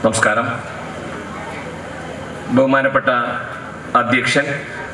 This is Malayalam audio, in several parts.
നമസ്കാരം ബഹുമാനപ്പെട്ട അധ്യക്ഷൻ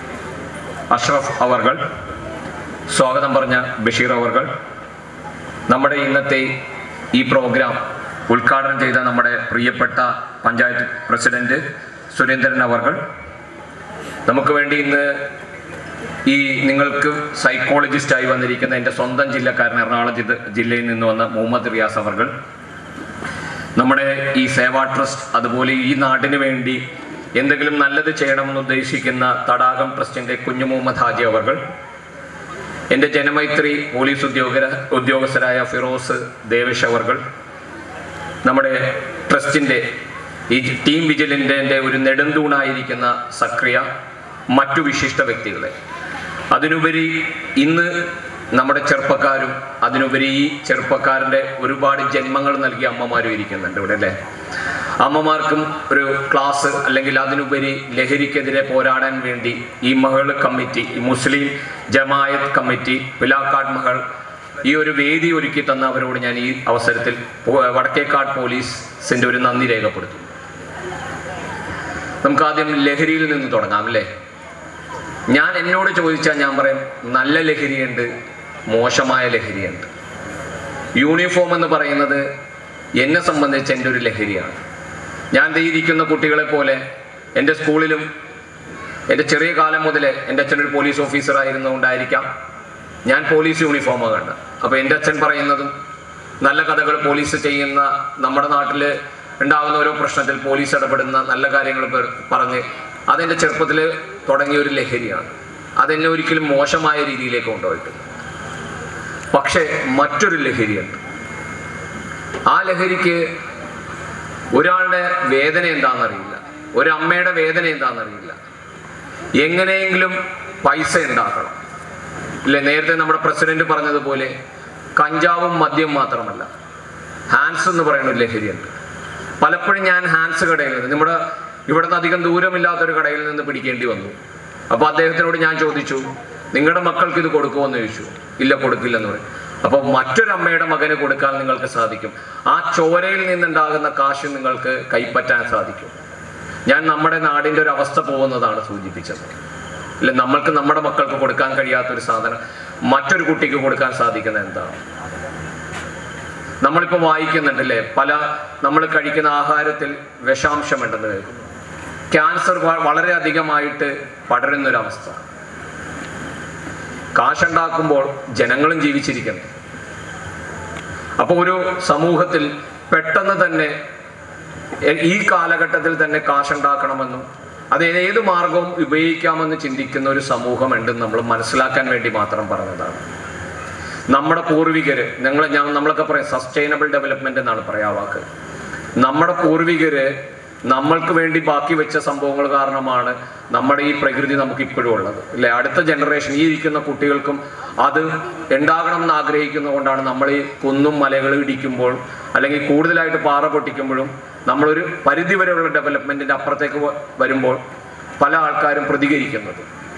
അഷ്റഫ് അവർകൾ സ്വാഗതം പറഞ്ഞ ബഷീർ അവർകൾ നമ്മുടെ ഇന്നത്തെ ഈ പ്രോഗ്രാം ഉദ്ഘാടനം ചെയ്ത നമ്മുടെ പ്രിയപ്പെട്ട പഞ്ചായത്ത് പ്രസിഡന്റ് സുരേന്ദ്രൻ അവർകൾ നമുക്ക് വേണ്ടി ഇന്ന് ഈ നിങ്ങൾക്ക് സൈക്കോളജിസ്റ്റായി വന്നിരിക്കുന്ന എൻ്റെ സ്വന്തം ജില്ലക്കാരൻ എറണാകുളം ജില്ല ജില്ലയിൽ നിന്ന് വന്ന മുഹമ്മദ് റിയാസ് അവർകൾ നമ്മുടെ ഈ സേവാ ട്രസ്റ്റ് അതുപോലെ ഈ നാടിന് വേണ്ടി എന്തെങ്കിലും നല്ലത് ചെയ്യണമെന്ന് ഉദ്ദേശിക്കുന്ന തടാകം ട്രസ്റ്റിന്റെ കുഞ്ഞു മുഹമ്മദ് ഹാജി അവർകൾ എൻ്റെ ജനമൈത്രി പോലീസ് ഉദ്യോഗ ഉദ്യോഗസ്ഥരായ ഫിറോസ് ദേവേഷ് അവർകൾ നമ്മുടെ ട്രസ്റ്റിന്റെ ഈ ടീം വിജിലൻ്റിൻ്റെ ഒരു നെടുന്തൂണായിരിക്കുന്ന സക്രിയ മറ്റു വിശിഷ്ട വ്യക്തികളെ അതിനുപരി ഇന്ന് നമ്മുടെ ചെറുപ്പക്കാരും അതിനുപരി ഈ ചെറുപ്പക്കാരൻ്റെ ഒരുപാട് ജന്മങ്ങൾ നൽകിയ അമ്മമാരും ഇരിക്കുന്നുണ്ട് ഇവിടെ അല്ലേ അമ്മമാർക്കും ഒരു ക്ലാസ് അല്ലെങ്കിൽ അതിനുപരി ലഹരിക്കെതിരെ പോരാടാൻ വേണ്ടി ഈ മഹൾ കമ്മിറ്റി ഈ മുസ്ലിം ജമായത്ത് കമ്മിറ്റി പിലാക്കാട് മഹൾ ഈ ഒരു വേദി ഒരുക്കി തന്ന അവരോട് ഞാൻ ഈ അവസരത്തിൽ പോ- വടക്കേക്കാട് പോലീസിന്റെ ഒരു നന്ദി രേഖപ്പെടുത്തുന്നു നമുക്ക് ആദ്യം ലഹരിയിൽ നിന്ന് തുടങ്ങാം അല്ലേ ഞാൻ എന്നോട് ചോദിച്ചാൽ ഞാൻ പറയും നല്ല ലഹരിയുണ്ട് മോശമായ ലഹരിയുണ്ട് യൂണിഫോം എന്ന് പറയുന്നത് എന്നെ സംബന്ധിച്ച് എൻ്റെ ഒരു ലഹരിയാണ് ഞാൻ ദേ ഇരിക്കുന്ന കുട്ടികളെ പോലെ എൻ്റെ സ്കൂളിലും എൻ്റെ ചെറിയ കാലം മുതലേ എൻ്റെ അച്ഛൻ ഒരു പോലീസ് ഓഫീസർ ആയിരുന്നുകൊണ്ടായിരിക്കാം ഞാൻ പോലീസ് യൂണിഫോമാണ് കണ്ടത് അപ്പോൾ എൻ്റെ അച്ഛൻ പറയുന്നതും നല്ല കഥകൾ പോലീസ് ചെയ്യുന്ന നമ്മുടെ നാട്ടിൽ ഉണ്ടാകുന്ന ഓരോ പ്രശ്നത്തിൽ പോലീസ് ഇടപെടുന്ന നല്ല കാര്യങ്ങൾ പെ- പറഞ്ഞ് അതെൻ്റെ ചെറുപ്പത്തിൽ തുടങ്ങിയ ഒരു ലഹരിയാണ് അതെന്നെ ഒരിക്കലും മോശമായ രീതിയിലേക്ക് കൊണ്ടുപോയിട്ടില്ല പക്ഷേ മറ്റൊരു ലഹരിയുണ്ട് ആ ലഹരിക്ക് ഒരാളുടെ വേദന എന്താണെന്നറിയില്ല ഒരമ്മയുടെ വേദന എന്താണെന്നറിയില്ല എങ്ങനെയെങ്കിലും പൈസ ഉണ്ടാക്കണം ഇല്ലേ നേരത്തെ നമ്മുടെ പ്രസിഡന്റ് പറഞ്ഞതുപോലെ കഞ്ചാവും മദ്യം മാത്രമല്ല ഹാൻസ് എന്ന് പറയുന്ന ഒരു ലഹരിയുണ്ട് പലപ്പോഴും ഞാൻ ഹാൻസ് കടയിൽ നിന്ന് നമ്മുടെ ഇവിടെ നിന്ന് അധികം ദൂരമില്ലാത്തൊരു കടയിൽ നിന്ന് പിടിക്കേണ്ടി വന്നു അപ്പോൾ അദ്ദേഹത്തിനോട് ഞാൻ ചോദിച്ചു നിങ്ങളുടെ മക്കൾക്ക് ഇത് കൊടുക്കുമെന്ന് ചോദിച്ചു ഇല്ല കൊടുക്കില്ലെന്ന് പറയും അപ്പോൾ മറ്റൊരമ്മയുടെ മകന് കൊടുക്കാൻ നിങ്ങൾക്ക് സാധിക്കും ആ ചോരയിൽ നിന്നുണ്ടാകുന്ന കാശ് നിങ്ങൾക്ക് കൈപ്പറ്റാൻ സാധിക്കും ഞാൻ നമ്മുടെ നാടിൻ്റെ ഒരു അവസ്ഥ പോകുന്നതാണ് സൂചിപ്പിച്ചത് അല്ല നമ്മൾക്ക് നമ്മുടെ മക്കൾക്ക് കൊടുക്കാൻ കഴിയാത്ത ഒരു സാധനം മറ്റൊരു കുട്ടിക്ക് കൊടുക്കാൻ സാധിക്കുന്നത് എന്താണ് നമ്മളിപ്പോൾ വായിക്കുന്നുണ്ടല്ലേ പല നമ്മൾ കഴിക്കുന്ന ആഹാരത്തിൽ വിഷാംശമുണ്ടെന്ന് കേൾക്കുന്നു ക്യാൻസർ വ- വളരെ അധികമായിട്ട് പടരുന്നൊരവസ്ഥ കാശുണ്ടാക്കുമ്പോൾ ജനങ്ങളും ജീവിച്ചിരിക്കണം അപ്പോൾ ഒരു സമൂഹത്തിൽ പെട്ടെന്ന് തന്നെ എ- ഈ കാലഘട്ടത്തിൽ തന്നെ കാശുണ്ടാക്കണമെന്നും അത് ഏത് മാർഗവും ഉപയോഗിക്കാമെന്ന് ചിന്തിക്കുന്ന ഒരു സമൂഹമുണ്ടെന്ന് നമ്മൾ മനസ്സിലാക്കാൻ വേണ്ടി മാത്രം പറഞ്ഞതാണ് നമ്മുടെ പൂർവികര് ഞങ്ങൾ ഞാൻ നമ്മളൊക്കെ പറയും സസ്റ്റൈനബിൾ ഡെവലപ്മെന്റ് എന്നാണ് പറയാ ആ വാക്ക് നമ്മുടെ പൂർവികര് നമ്മൾക്ക് വേണ്ടി ബാക്കി വെച്ച സംഭവങ്ങൾ കാരണമാണ് നമ്മുടെ ഈ പ്രകൃതി നമുക്ക് ഇപ്പോഴും ഉള്ളത് അല്ലെ അടുത്ത ജനറേഷൻ ഈ ഇരിക്കുന്ന കുട്ടികൾക്കും അത് ഉണ്ടാകണം എന്ന് ആഗ്രഹിക്കുന്നതുകൊണ്ടാണ് നമ്മൾ ഈ കുന്നും മലകളും ഇടിക്കുമ്പോൾ അല്ലെങ്കിൽ കൂടുതലായിട്ട് പാറ പൊട്ടിക്കുമ്പോഴും നമ്മളൊരു പരിധി വരെയുള്ള ഡെവലപ്മെന്റിന്റെ അപ്പുറത്തേക്ക് വ- വരുമ്പോൾ പല ആൾക്കാരും പ്രതികരിക്കുന്നത്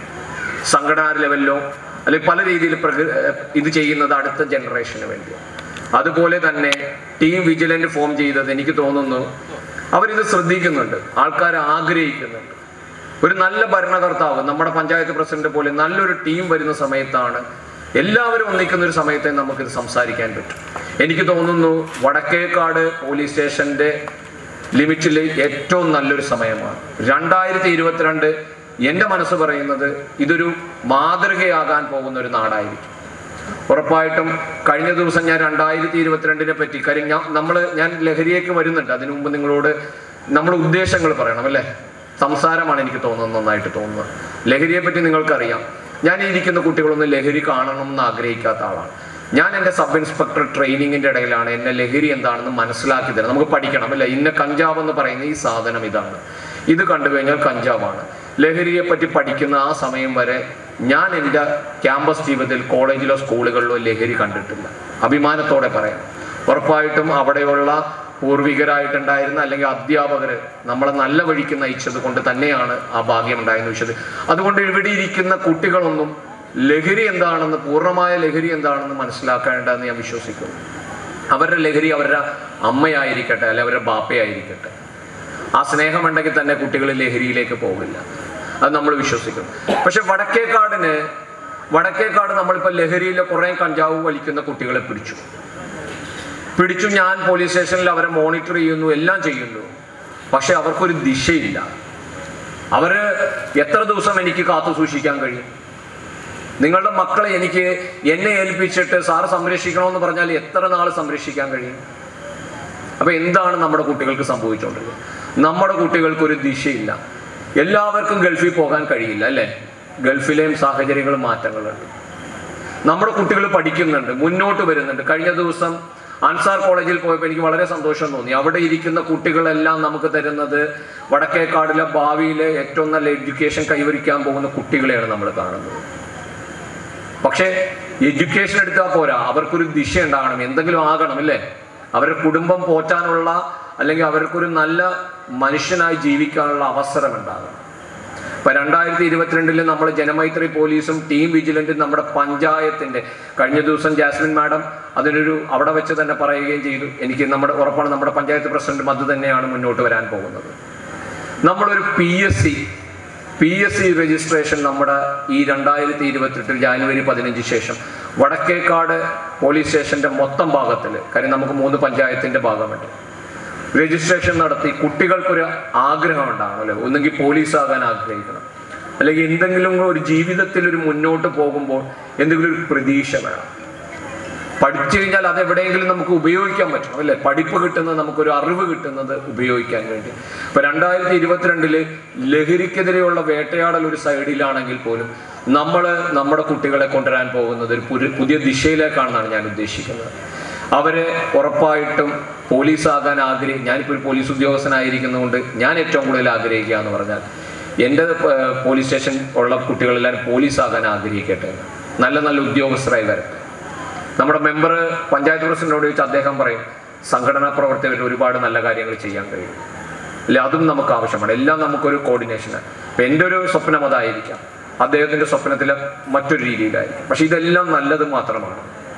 സംഘടനാ ലെവലിലോ അല്ലെങ്കിൽ പല രീതിയിൽ പ്രക- ഏഹ് ഇത് ചെയ്യുന്നത് അടുത്ത ജനറേഷന് വേണ്ടി അതുപോലെ തന്നെ ടീം വിജിലന്റ് ഫോം ചെയ്തത് എനിക്ക് തോന്നുന്നു അവരിത് ശ്രദ്ധിക്കുന്നുണ്ട് ആൾക്കാർ ആഗ്രഹിക്കുന്നുണ്ട് ഒരു നല്ല ഭരണകർത്താവ് നമ്മുടെ പഞ്ചായത്ത് പ്രസിഡന്റ് പോലെ നല്ലൊരു ടീം വരുന്ന സമയത്താണ് എല്ലാവരും ഒന്നിക്കുന്ന ഒരു സമയത്തെ നമുക്കിത് സംസാരിക്കാൻ പറ്റും എനിക്ക് തോന്നുന്നു വടക്കേക്കാട് പോലീസ് സ്റ്റേഷന്റെ ലിമിറ്റിൽ ഏറ്റവും നല്ലൊരു സമയമാണ് രണ്ടായിരത്തി ഇരുപത്തിരണ്ട് എൻ്റെ മനസ്സ് പറയുന്നത് ഇതൊരു മാതൃകയാകാൻ പോകുന്ന ഒരു നാടായിരിക്കും ഉറപ്പായിട്ടും കഴിഞ്ഞ ദിവസം ഞാൻ രണ്ടായിരത്തി ഇരുപത്തിരണ്ടിനെ പറ്റി കാര്യം ഞാൻ നമ്മൾ ഞാൻ ലഹരിയേക്ക് വരുന്നുണ്ട് അതിനു മുമ്പ് നിങ്ങളോട് നമ്മൾ ഉദ്ദേശങ്ങൾ പറയണം അല്ലേ സംസാരമാണ് എനിക്ക് തോന്നുന്നത് നന്നായിട്ട് തോന്നുന്നത് ലഹരിയെ പറ്റി നിങ്ങൾക്കറിയാം ഞാൻ ഈ ഇരിക്കുന്ന കുട്ടികളൊന്നും ലഹരി കാണണം എന്ന് ആഗ്രഹിക്കാത്ത ആളാണ് ഞാൻ എൻ്റെ സബ് ഇൻസ്പെക്ടർ ട്രെയിനിങ്ങിന്റെ ഇടയിലാണ് എന്നെ ലഹരി എന്താണെന്ന് മനസ്സിലാക്കി തരാം നമുക്ക് പഠിക്കണം അല്ല ഇന്ന കഞ്ചാവ് എന്ന് പറയുന്ന ഈ സാധനം ഇതാണ് ഇത് കണ്ടു കഴിഞ്ഞാൽ കഞ്ചാവാണ് ലഹരിയെ പറ്റി പഠിക്കുന്ന ആ സമയം വരെ ഞാൻ എൻ്റെ ക്യാമ്പസ് ജീവിതത്തിൽ കോളേജിലോ സ്കൂളുകളിലോ ലഹരി കണ്ടിട്ടില്ല അഭിമാനത്തോടെ പറയാം ഉറപ്പായിട്ടും അവിടെയുള്ള പൂർവികരായിട്ടുണ്ടായിരുന്ന അല്ലെങ്കിൽ അധ്യാപകര് നമ്മളെ നല്ല വഴിക്ക് നയിച്ചത് കൊണ്ട് തന്നെയാണ് ആ ഭാഗ്യം ഉണ്ടായെന്ന് വെച്ചത് അതുകൊണ്ട് ഇവിടെ ഇരിക്കുന്ന കുട്ടികളൊന്നും ലഹരി എന്താണെന്ന് പൂർണ്ണമായ ലഹരി എന്താണെന്ന് മനസ്സിലാക്കേണ്ടതെന്ന് ഞാൻ വിശ്വസിക്കുന്നു അവരുടെ ലഹരി അവരുടെ അമ്മയായിരിക്കട്ടെ അല്ലെ അവരുടെ ബാപ്പയായിരിക്കട്ടെ ആ സ്നേഹമുണ്ടെങ്കിൽ തന്നെ കുട്ടികൾ ലഹരിയിലേക്ക് പോകില്ല അത് നമ്മൾ വിശ്വസിക്കും പക്ഷെ വടക്കേക്കാടിന് വടക്കേക്കാട് നമ്മളിപ്പോൾ ലഹരിയിലെ കുറേ കഞ്ചാവ് വലിക്കുന്ന കുട്ടികളെ പിടിച്ചു പിടിച്ചു ഞാൻ പോലീസ് സ്റ്റേഷനിൽ അവരെ മോണിറ്റർ ചെയ്യുന്നു എല്ലാം ചെയ്യുന്നു പക്ഷെ അവർക്കൊരു ദിശയില്ല അവര് എത്ര ദിവസം എനിക്ക് കാത്തു സൂക്ഷിക്കാൻ കഴിയും നിങ്ങളുടെ മക്കളെ എനിക്ക് എന്നെ ഏൽപ്പിച്ചിട്ട് സാറ് സംരക്ഷിക്കണമെന്ന് പറഞ്ഞാൽ എത്ര നാൾ സംരക്ഷിക്കാൻ കഴിയും അപ്പൊ എന്താണ് നമ്മുടെ കുട്ടികൾക്ക് സംഭവിച്ചുകൊണ്ടിരിക്കുന്നത് നമ്മുടെ കുട്ടികൾക്ക് ഒരു ദിശയില്ല എല്ലാവർക്കും ഗൾഫിൽ പോകാൻ കഴിയില്ല അല്ലേ ഗൾഫിലെയും സാഹചര്യങ്ങളും മാറ്റങ്ങളുണ്ട് നമ്മുടെ കുട്ടികൾ പഠിക്കുന്നുണ്ട് മുന്നോട്ട് വരുന്നുണ്ട് കഴിഞ്ഞ ദിവസം അൻസാർ കോളേജിൽ പോയപ്പോൾ എനിക്ക് വളരെ സന്തോഷം തോന്നി അവിടെ ഇരിക്കുന്ന കുട്ടികളെല്ലാം നമുക്ക് തരുന്നത് വടക്കേക്കാടിലെ ഭാവിയിലെ ഏറ്റവും നല്ല എഡ്യൂക്കേഷൻ കൈവരിക്കാൻ പോകുന്ന കുട്ടികളെയാണ് നമ്മൾ കാണുന്നത് പക്ഷേ എഡ്യൂക്കേഷൻ എടുത്താൽ പോരാ അവർക്കൊരു ദിശ ഉണ്ടാകണം എന്തെങ്കിലും ആകണം അല്ലേ അവരുടെ കുടുംബം പോറ്റാനുള്ള അല്ലെങ്കിൽ അവർക്കൊരു നല്ല മനുഷ്യനായി ജീവിക്കാനുള്ള അവസരം ഉണ്ടാകണം ഇപ്പൊ രണ്ടായിരത്തി ഇരുപത്തിരണ്ടില് നമ്മൾ ജനമൈത്രി പോലീസും ടീം വിജിലൻറ്റും നമ്മുടെ പഞ്ചായത്തിന്റെ കഴിഞ്ഞ ദിവസം ജാസ്മിൻ മാഡം അതിനൊരു അവിടെ വെച്ച് തന്നെ പറയുകയും ചെയ്തു എനിക്ക് നമ്മുടെ ഉറപ്പാണ് നമ്മുടെ പഞ്ചായത്ത് പ്രസിഡന്റും അത് തന്നെയാണ് മുന്നോട്ട് വരാൻ പോകുന്നത് നമ്മളൊരു P S C P S C registration നമ്മുടെ ഈ രണ്ടായിരത്തി ഇരുപത്തെട്ടിൽ ജാനുവരി പതിനഞ്ച് ശേഷം വടക്കേക്കാട് പോലീസ് സ്റ്റേഷന്റെ മൊത്തം ഭാഗത്തിൽ കാര്യം നമുക്ക് മൂന്ന് പഞ്ചായത്തിന്റെ ഭാഗമുണ്ട് രജിസ്ട്രേഷൻ നടത്തി കുട്ടികൾക്കൊരു ആഗ്രഹം ഉണ്ടാകണമല്ലോ ഒന്നെങ്കിൽ പോലീസ് ആകാൻ ആഗ്രഹിക്കണം അല്ലെങ്കിൽ എന്തെങ്കിലും ഒരു ജീവിതത്തിൽ ഒരു മുന്നോട്ട് പോകുമ്പോൾ എന്തെങ്കിലും ഒരു പ്രതീക്ഷ വേണം പഠിച്ചു കഴിഞ്ഞാൽ അത് എവിടെയെങ്കിലും നമുക്ക് ഉപയോഗിക്കാൻ പറ്റും അല്ലേ പഠിപ്പ് കിട്ടുന്നത് നമുക്കൊരു അറിവ് കിട്ടുന്നത് ഉപയോഗിക്കാൻ വേണ്ടി ഇപ്പൊ രണ്ടായിരത്തി ഇരുപത്തിരണ്ടില് ലഹരിക്കെതിരെയുള്ള വേട്ടയാടൽ ഒരു സൈഡിലാണെങ്കിൽ പോലും നമ്മൾ നമ്മുടെ കുട്ടികളെ കൊണ്ടുവരാൻ പോകുന്നത് ഒരു പുരു- പുതിയ ദിശയിലേക്കാണെന്നാണ് ഞാൻ ഉദ്ദേശിക്കുന്നത് അവരെ ഉറപ്പായിട്ടും പോലീസ് ആകാൻ ആഗ്രഹി ഞാനിപ്പോൾ ഒരു പോലീസ് ഉദ്യോഗസ്ഥനായിരിക്കുന്നതുകൊണ്ട് ഞാൻ ഏറ്റവും കൂടുതൽ ആഗ്രഹിക്കുക എന്ന് പറഞ്ഞാൽ എൻ്റെ ഏർ, പോലീസ് സ്റ്റേഷൻ ഉള്ള കുട്ടികളെല്ലാവരും പോലീസ് ആകാൻ ആഗ്രഹിക്കട്ടെ എന്ന്. നല്ല നല്ല ഉദ്യോഗസ്ഥരായി വരട്ടെ നമ്മുടെ മെമ്പർ പഞ്ചായത്ത് പ്രസിഡന്റിനോട് ചോദിച്ചാൽ അദ്ദേഹം പറയും സംഘടനാ പ്രവർത്തകർ ഒരുപാട് നല്ല കാര്യങ്ങൾ ചെയ്യാൻ കഴിയും അല്ലെ അതും നമുക്ക് ആവശ്യമാണ് എല്ലാം നമുക്കൊരു കോർഡിനേഷനാണ് ഇപ്പം എൻ്റെ ഒരു സ്വപ്നം അതായിരിക്കാം അദ്ദേഹത്തിന്റെ സ്വപ്നത്തിൽ മറ്റൊരു രീതിയിലായിരിക്കും പക്ഷെ ഇതെല്ലാം നല്ലത് മാത്രമാണ്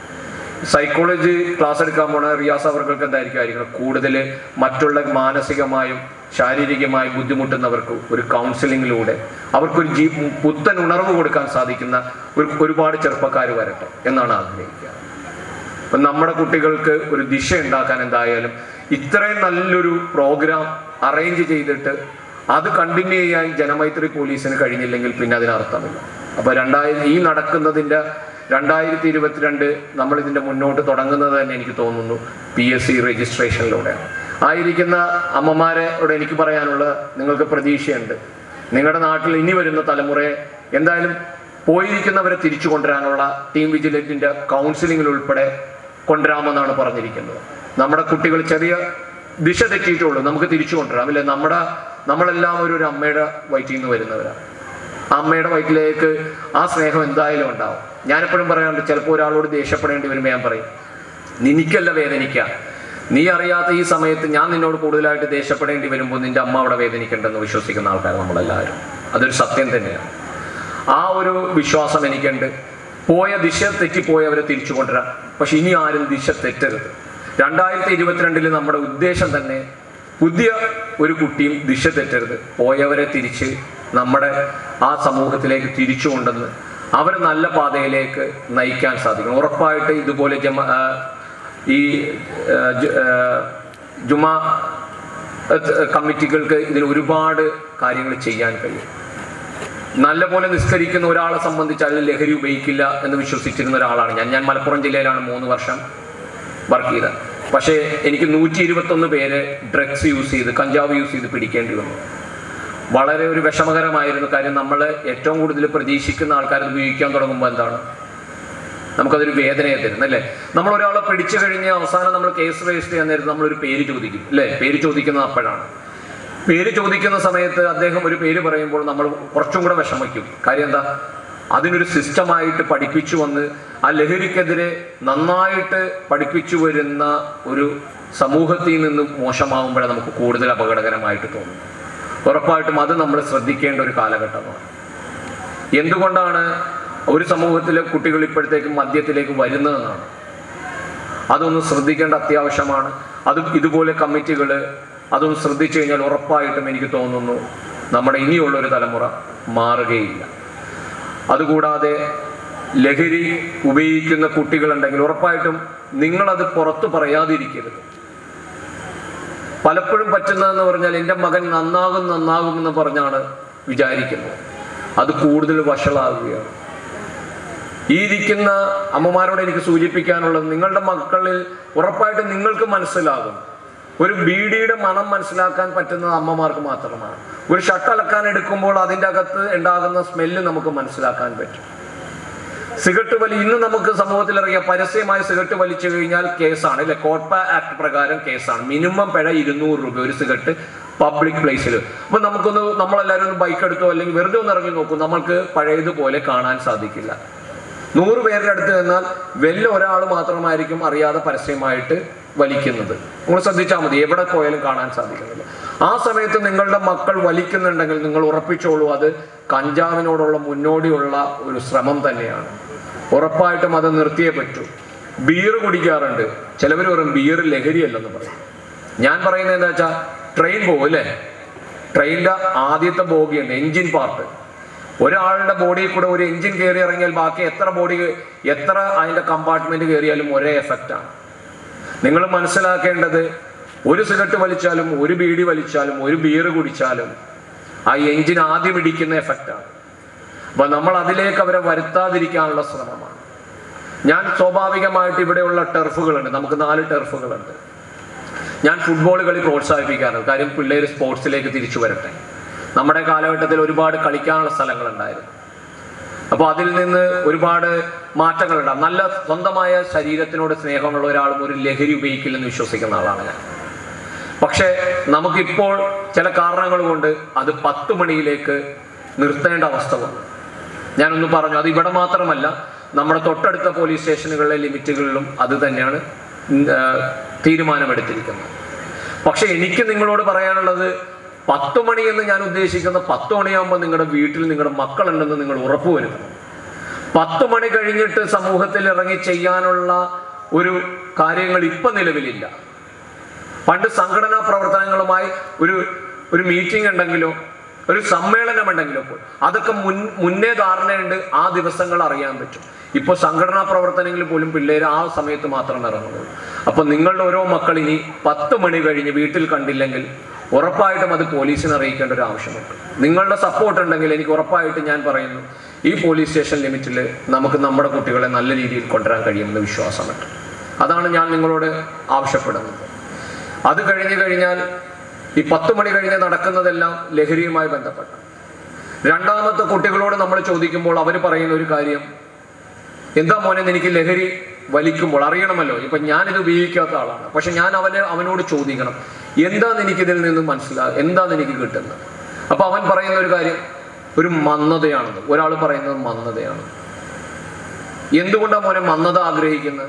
സൈക്കോളജി ക്ലാസ് എടുക്കാൻ പോണ റിയാസ് അവർക്ക് എന്തായിരിക്കും ആയിരിക്കണം കൂടുതൽ മറ്റുള്ള മാനസികമായും ശാരീരികമായും ബുദ്ധിമുട്ടുന്നവർക്ക് ഒരു കൗൺസിലിങ്ങിലൂടെ അവർക്കൊരു ജീ പുത്തൻ ഉണർവ് കൊടുക്കാൻ സാധിക്കുന്ന ഒരു ഒരുപാട് ചെറുപ്പക്കാർ വരട്ടെ എന്നാണ് ആഗ്രഹിക്കുക അപ്പം നമ്മുടെ കുട്ടികൾക്ക് ഒരു ദിശ ഉണ്ടാക്കാൻ എന്തായാലും ഇത്രയും നല്ലൊരു പ്രോഗ്രാം അറേഞ്ച് ചെയ്തിട്ട് അത് കണ്ടിന്യൂ ചെയ്യാൻ ജനമൈത്രി പോലീസിന് കഴിഞ്ഞില്ലെങ്കിൽ പിന്നെ അതിന് അർത്ഥമില്ല അപ്പൊ രണ്ടായിരം ഈ നടക്കുന്നതിന്റെ രണ്ടായിരത്തി ഇരുപത്തിരണ്ട് നമ്മൾ ഇതിന്റെ മുന്നോട്ട് തുടങ്ങുന്നത് തന്നെ എനിക്ക് തോന്നുന്നു പി എസ് സി രജിസ്ട്രേഷനിലൂടെയാണ് ആയിരിക്കുന്ന അമ്മമാരോട് എനിക്ക് പറയാനുള്ള നിങ്ങൾക്ക് പ്രതീക്ഷയുണ്ട് നിങ്ങളുടെ നാട്ടിൽ ഇനി വരുന്ന തലമുറയെ എന്തായാലും പോയിരിക്കുന്നവരെ തിരിച്ചു കൊണ്ടുവരാനുള്ള ടീം വിജിലൻറ്റിന്റെ കൗൺസിലിംഗിൽ ഉൾപ്പെടെ കൊണ്ടുവരാമെന്നാണ് പറഞ്ഞിരിക്കുന്നത് നമ്മുടെ കുട്ടികൾ ചെറിയ ദിശ തെറ്റിയിട്ടുള്ളൂ നമുക്ക് തിരിച്ചു കൊണ്ടുവരാം അല്ലെ നമ്മുടെ നമ്മളെല്ലാം ഒരു ഒരു അമ്മയുടെ വയറ്റിൽ നിന്ന് വരുന്നവരാണ് ആ അമ്മയുടെ വയറ്റിലേക്ക് ആ സ്നേഹം എന്തായാലും ഉണ്ടാവും ഞാനെപ്പോഴും പറയാറുണ്ട് ചിലപ്പോൾ ഒരാളോട് ദേഷ്യപ്പെടേണ്ടി വരുമ്പോൾ ഞാൻ പറയും നിനിക്കല്ല വേദനിക്കുക നീ അറിയാത്ത ഈ സമയത്ത് ഞാൻ നിന്നോട് കൂടുതലായിട്ട് ദേഷ്യപ്പെടേണ്ടി വരുമ്പോൾ നിന്റെ അമ്മ അവിടെ വേദനിക്കണ്ടെന്ന് വിശ്വസിക്കുന്ന ആൾക്കാർ നമ്മളെല്ലാവരും അതൊരു സത്യം തന്നെയാണ് ആ ഒരു വിശ്വാസം എനിക്കുണ്ട് പോയ ദിശ തെറ്റിപ്പോയവരെ തിരിച്ചു കൊണ്ടുവരാം പക്ഷെ ഇനി ആരും ദിശ തെറ്റരുത് രണ്ടായിരത്തി ഇരുപത്തിരണ്ടില് നമ്മുടെ ഉദ്ദേശം തന്നെ പുതിയ ഒരു കുട്ടിയും ദിശ തെറ്റരുത് പോയവരെ തിരിച്ച് നമ്മുടെ ആ സമൂഹത്തിലേക്ക് തിരിച്ചു കൊണ്ടുവന്ന് അവരെ നല്ല പാതയിലേക്ക് നയിക്കാൻ സാധിക്കണം ഉറപ്പായിട്ട് ഇതുപോലെ ജമ ആ, ഈ ആ, ജു- ആ, ജുമാ ആ, കമ്മിറ്റികൾക്ക് ഇതിൽ ഒരുപാട് കാര്യങ്ങൾ ചെയ്യാൻ കഴിയും നല്ലപോലെ നിസ്കരിക്കുന്ന ഒരാളെ സംബന്ധിച്ച് അതിൽ ലഹരി ഉപയോഗിക്കില്ല എന്ന് വിശ്വസിച്ചിരുന്ന ഒരാളാണ് ഞാൻ ഞാൻ മലപ്പുറം ജില്ലയിലാണ് മൂന്ന് വർഷം വർക്ക് ചെയ്തത് പക്ഷേ എനിക്ക് നൂറ്റി ഇരുപത്തൊന്ന് പേര് ഡ്രഗ്സ് യൂസ് ചെയ്ത് കഞ്ചാവ് യൂസ് ചെയ്ത് പിടിക്കേണ്ടി വന്നു വളരെ ഒരു വിഷമകരമായിരുന്നു കാര്യം നമ്മൾ ഏറ്റവും കൂടുതൽ പ്രതീക്ഷിക്കുന്ന ആൾക്കാർ ഇത് ഉപയോഗിക്കാൻ തുടങ്ങുമ്പോൾ എന്താണ് നമുക്കതൊരു വേദനയെ തരുന്നു അല്ലേ നമ്മൾ ഒരാളെ പിടിച്ചു കഴിഞ്ഞ് അവസാനം നമ്മൾ കേസ് രജിസ്റ്റർ ചെയ്യാൻ നേരത്ത് നമ്മളൊരു പേര് ചോദിക്കും അല്ലേ പേര് ചോദിക്കുന്നത് അപ്പോഴാണ് പേര് ചോദിക്കുന്ന സമയത്ത് അദ്ദേഹം ഒരു പേര് പറയുമ്പോൾ നമ്മൾ കുറച്ചും കൂടെ വിഷമിക്കും കാര്യം എന്താ അതിനൊരു സിസ്റ്റമായിട്ട് പഠിപ്പിച്ചു വന്ന് ആ ലഹരിക്കെതിരെ നന്നായിട്ട് പഠിപ്പിച്ചു വരുന്ന ഒരു സമൂഹത്തിൽ നിന്നും മോശമാകുമ്പോഴേ നമുക്ക് കൂടുതൽ അപകടകരമായിട്ട് തോന്നും ഉറപ്പായിട്ടും അത് നമ്മൾ ശ്രദ്ധിക്കേണ്ട ഒരു കാലഘട്ടമാണ് എന്തുകൊണ്ടാണ് ഒരു സമൂഹത്തിലെ കുട്ടികൾ ഇപ്പോഴത്തേക്കും മദ്യത്തിലേക്ക് വരുന്നതെന്നാണ് അതൊന്ന് ശ്രദ്ധിക്കേണ്ട അത്യാവശ്യമാണ് അത് ഇതുപോലെ കമ്മിറ്റികൾ അതൊന്ന് ശ്രദ്ധിച്ചു കഴിഞ്ഞാൽ ഉറപ്പായിട്ടും എനിക്ക് തോന്നുന്നു നമ്മുടെ ഇനിയുള്ള ഒരു തലമുറ മാറുകയില്ല അതുകൂടാതെ ലഹരി ഉപയോഗിക്കുന്ന കുട്ടികളുണ്ടെങ്കിൽ ഉറപ്പായിട്ടും നിങ്ങളത് പുറത്തു പറയാതിരിക്കരുത് പലപ്പോഴും പറ്റുന്നതെന്ന് പറഞ്ഞാൽ എൻ്റെ മകൻ നന്നാകും നന്നാകും എന്ന് പറഞ്ഞാണ് വിചാരിക്കുന്നത് അത് കൂടുതൽ വഷളാകുകയാണ് ഈ ഇരിക്കുന്ന അമ്മമാരോട് എനിക്ക് സൂചിപ്പിക്കാനുള്ളത് നിങ്ങളുടെ മക്കളിൽ ഉറപ്പായിട്ടും നിങ്ങൾക്ക് മനസ്സിലാകും ഒരു ബീഡിയുടെ മണം മനസ്സിലാക്കാൻ പറ്റുന്നത് അമ്മമാർക്ക് മാത്രമാണ് ഒരു ഷർട്ട് അലക്കാൻ എടുക്കുമ്പോൾ അതിൻ്റെ അകത്ത് ഉണ്ടാകുന്ന സ്മെല്ല് നമുക്ക് മനസ്സിലാക്കാൻ പറ്റും സിഗരറ്റ് വലി ഇന്ന് നമുക്ക് സമൂഹത്തിൽ ഇറങ്ങിയ പരസ്യമായി സിഗരറ്റ് വലിച്ചു കഴിഞ്ഞാൽ കേസാണ് ഇല്ലെ കോട്ട ആക്ട് പ്രകാരം കേസാണ് മിനിമം പിഴ ഇരുന്നൂറ് രൂപ ഒരു സിഗരറ്റ് പബ്ലിക് പ്ലേസിൽ അപ്പൊ നമുക്കൊന്ന് നമ്മളെല്ലാവരും ഒന്ന് ബൈക്ക് എടുത്തോ അല്ലെങ്കിൽ വെറുതെ ഒന്ന് ഇറങ്ങി നോക്കും നമ്മൾക്ക് പഴയതുപോലെ കാണാൻ സാധിക്കില്ല നൂറ് പേരുടെ അടുത്ത് നിന്നാൽ വല്ല ഒരാൾ മാത്രമായിരിക്കും അറിയാതെ പരസ്യമായിട്ട് വലിക്കുന്നത് നിങ്ങൾ ശ്രദ്ധിച്ചാൽ മതി എവിടെ പോയാലും കാണാൻ സാധിക്കുന്നില്ല ആ സമയത്ത് നിങ്ങളുടെ മക്കൾ വലിക്കുന്നുണ്ടെങ്കിൽ നിങ്ങൾ ഉറപ്പിച്ചോളൂ അത് കഞ്ചാവിനോടുള്ള മുന്നോടിയുള്ള ഒരു ശ്രമം തന്നെയാണ് ഉറപ്പായിട്ടും അത് നിർത്തിയേ പറ്റൂ ബീർ കുടിക്കാറുണ്ട് ചിലവർ പറയും ബീർ ലഹരിയല്ലെന്ന് പറയും ഞാൻ പറയുന്നത് എന്താ വെച്ചാൽ ട്രെയിൻ പോകും അല്ലേ ട്രെയിനിന്റെ ആദ്യത്തെ ബോഗിയുണ്ട് എഞ്ചിൻ പാർട്ട് ഒരാളുടെ ബോഡിയിൽ കൂടെ ഒരു എഞ്ചിൻ കയറി ഇറങ്ങിയാൽ ബാക്കി എത്ര ബോഡി എത്ര അതിന്റെ കമ്പാർട്ട്മെന്റ് കയറിയാലും ഒരേ എഫക്റ്റാണ് നിങ്ങൾ മനസ്സിലാക്കേണ്ടത് ഒരു സിഗരറ്റ് വലിച്ചാലും ഒരു ബീഡി വലിച്ചാലും ഒരു ബീർ കുടിച്ചാലും ആ എഞ്ചിൻ ആദ്യം ഇടിക്കുന്ന എഫക്റ്റാണ് അപ്പൊ നമ്മൾ അതിലേക്ക് അവരെ വരുത്താതിരിക്കാനുള്ള ശ്രമമാണ് ഞാൻ സ്വാഭാവികമായിട്ട് ഇവിടെയുള്ള ടെർഫുകളുണ്ട് നമുക്ക് നാല് ടെർഫുകളുണ്ട് ഞാൻ ഫുട്ബോൾ കളി പ്രോത്സാഹിപ്പിക്കാറുണ്ട് കാര്യം പിള്ളേർ സ്പോർട്സിലേക്ക് തിരിച്ചു വരട്ടെ നമ്മുടെ കാലഘട്ടത്തിൽ ഒരുപാട് കളിക്കാനുള്ള സ്ഥലങ്ങളുണ്ടായിരുന്നു അപ്പോൾ അതിൽ നിന്ന് ഒരുപാട് മാറ്റങ്ങളുണ്ടാകും നല്ല സ്വന്തമായ ശരീരത്തിനോട് സ്നേഹമുള്ള ഒരാളും ഒരു ലഹരി ഉപയോഗിക്കില്ലെന്ന് വിശ്വസിക്കുന്ന ആളാണ് ഞാൻ പക്ഷേ നമുക്കിപ്പോൾ ചില കാരണങ്ങൾ കൊണ്ട് അത് പത്ത് മണിയിലേക്ക് നിർത്തേണ്ട അവസ്ഥ വന്നു ഞാനൊന്ന് പറഞ്ഞു അത് ഇവിടെ മാത്രമല്ല നമ്മുടെ തൊട്ടടുത്ത പോലീസ് സ്റ്റേഷനുകളിലെ ലിമിറ്റുകളിലും അത് തന്നെയാണ് ഉം, ആ, തീരുമാനമെടുത്തിരിക്കുന്നത് പക്ഷെ എനിക്ക് നിങ്ങളോട് പറയാനുള്ളത് പത്ത് മണി എന്ന് ഞാൻ ഉദ്ദേശിക്കുന്ന പത്ത് മണിയാകുമ്പോൾ നിങ്ങളുടെ വീട്ടിൽ നിങ്ങളുടെ മക്കളുണ്ടെന്ന് നിങ്ങൾ ഉറപ്പുവരുത്തണം പത്ത് മണി കഴിഞ്ഞിട്ട് സമൂഹത്തിൽ ഇറങ്ങി ചെയ്യാനുള്ള ഒരു കാര്യങ്ങൾ ഇപ്പൊ നിലവിലില്ല പണ്ട് സംഘടനാ പ്രവർത്തനങ്ങളുമായി ഒരു ഒരു മീറ്റിംഗ് ഉണ്ടെങ്കിലോ ഒരു സമ്മേളനം ഉണ്ടെങ്കിലോ പോയി അതൊക്കെ മുൻ മുന്നേ ധാരണയുണ്ട് ആ ദിവസങ്ങൾ അറിയാൻ പറ്റും ഇപ്പൊ സംഘടനാ പ്രവർത്തനങ്ങളിൽ പോലും പിള്ളേർ ആ സമയത്ത് മാത്രം ഇറങ്ങുള്ളൂ അപ്പൊ നിങ്ങളുടെ ഓരോ മക്കൾ ഇനി പത്ത് മണി കഴിഞ്ഞ് വീട്ടിൽ കണ്ടില്ലെങ്കിൽ ഉറപ്പായിട്ടും അത് പോലീസിനെ അറിയിക്കേണ്ട ഒരു ആവശ്യമുണ്ട് നിങ്ങളുടെ സപ്പോർട്ട് ഉണ്ടെങ്കിൽ എനിക്ക് ഉറപ്പായിട്ട് ഞാൻ പറയുന്നു ഈ പോലീസ് സ്റ്റേഷൻ ലിമിറ്റിൽ നമുക്ക് നമ്മുടെ കുട്ടികളെ നല്ല രീതിയിൽ കൊണ്ടുവരാൻ കഴിയുമെന്ന് വിശ്വാസമുണ്ട് അതാണ് ഞാൻ നിങ്ങളോട് ആവശ്യപ്പെടുന്നത് അത് കഴിഞ്ഞു കഴിഞ്ഞാൽ ഈ പത്ത് മണി കഴിഞ്ഞ് നടക്കുന്നതെല്ലാം ലഹരിയുമായി ബന്ധപ്പെട്ട രണ്ടാമത്തെ കുട്ടികളോട് നമ്മൾ ചോദിക്കുമ്പോൾ അവർ പറയുന്ന ഒരു കാര്യം എന്താ മോനെ എനിക്ക് ലഹരി വലിക്കുമ്പോൾ അറിയണമല്ലോ ഇപ്പൊ ഞാനിത് ഉപയോഗിക്കാത്ത ആളാണ് പക്ഷെ ഞാൻ അവനെ അവനോട് ചോദിക്കണം എന്താന്ന് എനിക്ക് ഇതിൽ നിന്ന് മനസ്സിലാകും എന്താന്ന് എനിക്ക് കിട്ടുന്നത് അപ്പൊ അവൻ പറയുന്ന ഒരു കാര്യം ഒരു മന്ദതയാണെന്ന് ഒരാൾ പറയുന്നത് മന്ദതയാണ് എന്തുകൊണ്ടാണ് മോനെ മന്ദത ആഗ്രഹിക്കുന്നത്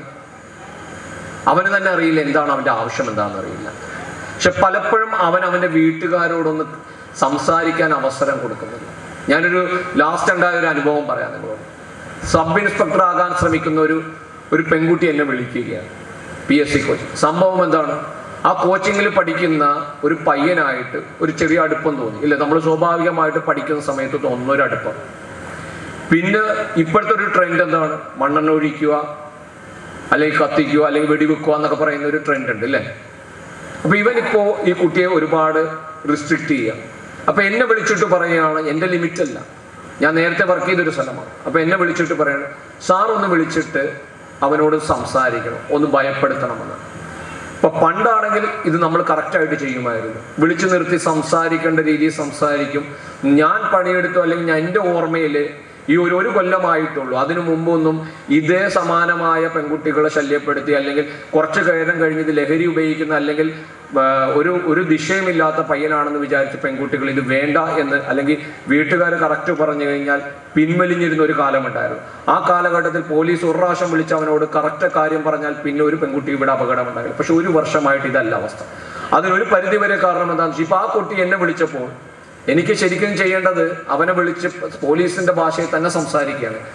അവന് തന്നെ അറിയില്ല എന്താണ് അവന്റെ ആവശ്യം എന്താണെന്ന് അറിയില്ല പക്ഷെ പലപ്പോഴും അവൻ അവന്റെ വീട്ടുകാരോടൊന്ന് സംസാരിക്കാൻ അവസരം കൊടുക്കുന്നില്ല ഞാനൊരു ലാസ്റ്റ് ഉണ്ടായ ഒരു അനുഭവം പറയാം നിങ്ങളോട് സബ് ഇൻസ്പെക്ടർ ആകാൻ ശ്രമിക്കുന്ന ഒരു ഒരു പെൺകുട്ടി എന്നെ വിളിക്കുകയാണ് പി എസ് സി കോച്ചിങ് സംഭവം എന്താണ് ആ കോച്ചിങ്ങിൽ പഠിക്കുന്ന ഒരു പയ്യനായിട്ട് ഒരു ചെറിയ അടുപ്പം തോന്നി ഇല്ല നമ്മൾ സ്വാഭാവികമായിട്ട് പഠിക്കുന്ന സമയത്ത് തോന്നുന്ന ഒരു അടുപ്പം പിന്നെ ഇപ്പോഴത്തെ ഒരു ട്രെൻഡ് എന്താണ് മണ്ണെണ്ണ ഒഴിക്കുക അല്ലെങ്കിൽ കത്തിക്കുക അല്ലെങ്കിൽ വെടിവെക്കുക എന്നൊക്കെ പറയുന്ന ഒരു ട്രെൻഡ് ഉണ്ട് അല്ലേ അപ്പൊ ഇവനിപ്പോ ഈ കുട്ടിയെ ഒരുപാട് റിസ്ട്രിക്ട് ചെയ്യാം അപ്പൊ എന്നെ വിളിച്ചിട്ട് പറയുകയാണ് എന്റെ ലിമിറ്റ് അല്ല ഞാൻ നേരത്തെ വർക്ക് ചെയ്തൊരു സ്ഥലമാണ് അപ്പൊ എന്നെ വിളിച്ചിട്ട് പറയാണ് സാർ ഒന്ന് വിളിച്ചിട്ട് അവനോട് സംസാരിക്കണം ഒന്ന് ഭയപ്പെടുത്തണമെന്ന് ഇപ്പൊ പണ്ടാണെങ്കിൽ ഇത് നമ്മൾ കറക്റ്റായിട്ട് ചെയ്യുമായിരുന്നു വിളിച്ചു നിർത്തി സംസാരിക്കേണ്ട രീതിയിൽ സംസാരിക്കും ഞാൻ പണിയെടുത്തു അല്ലെങ്കിൽ ഞാൻ എൻ്റെ ഓർമ്മയിൽ ഈ ഒരു ഒരു കൊല്ലമായിട്ടുള്ളൂ അതിനു മുമ്പൊന്നും ഇതേ സമാനമായ പെൺകുട്ടികളെ ശല്യപ്പെടുത്തി അല്ലെങ്കിൽ കുറച്ച് കയറ്റം കഴിഞ്ഞ് ഇത് ലഹരി ഉപയോഗിക്കുന്ന അല്ലെങ്കിൽ ആ, ഒരു ഒരു ദിശയുമില്ലാത്ത പയ്യനാണെന്ന് വിചാരിച്ച് പെൺകുട്ടികൾ ഇത് വേണ്ട എന്ന് അല്ലെങ്കിൽ വീട്ടുകാർ കറക്റ്റ് പറഞ്ഞു കഴിഞ്ഞാൽ പിൻവലിഞ്ഞിരുന്ന ഒരു കാലമുണ്ടായിരുന്നു ആ കാലഘട്ടത്തിൽ പോലീസ് ഒരു പ്രാവശ്യം വിളിച്ച് അവനോട് കറക്റ്റ് കാര്യം പറഞ്ഞാൽ പിന്നെ ഒരു പെൺകുട്ടി ഇവിടെ അപകടമുണ്ടായില്ല പക്ഷെ ഒരു വർഷമായിട്ട് ഇതല്ല അവസ്ഥ അതിനൊരു പരിധി വരെ കാരണം എന്താണെന്ന് വെച്ചാൽ ഇപ്പൊ ആ കുട്ടി എന്നെ വിളിച്ചപ്പോൾ എനിക്ക് ശരിക്കും ചെയ്യേണ്ടത് അവനെ വിളിച്ച് പോലീസിന്റെ ഭാഷയിൽ തന്നെ സംസാരിക്കുകയാണ്